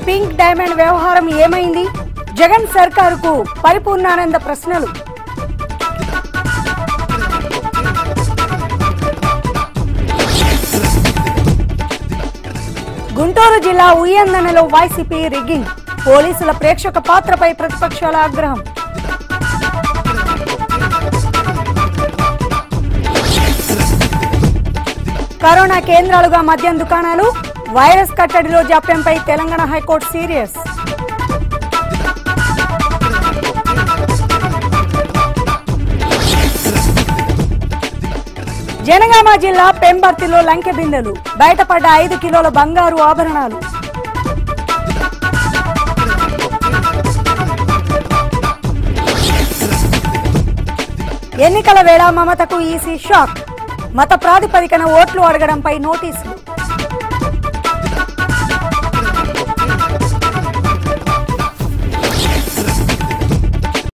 pink diamond వ్యవహారం ఏమైంది జగన్ సర్కారుకు పరిపూర్ణానంద ప్రశ్నలు గుంటూరు జిల్లా ఉయ్యందనలో వైసీపీ రిగ్గింగ్ పోలీసుల ప్రేక్షక పాత్రపై ప్రతిపక్షాల ఆగ్రహం కరోనా కేంద్రాలుగా మద్యం దుకాణాలు వైరస్ కట్టడిలో జాప్యంపై తెలంగాణ హైకోర్టు సీరియస్ జనగామ జిల్లా పెంబర్తిలో లంకె బిందెలు బయటపడ్డ ఐదు కిలోల బంగారు ఆభరణాలు ఎన్నికల వేళ మమతకు ఈసీ షాక్ మత ప్రాతిపదికన ఓట్లు అడగడంపై నోటీసులు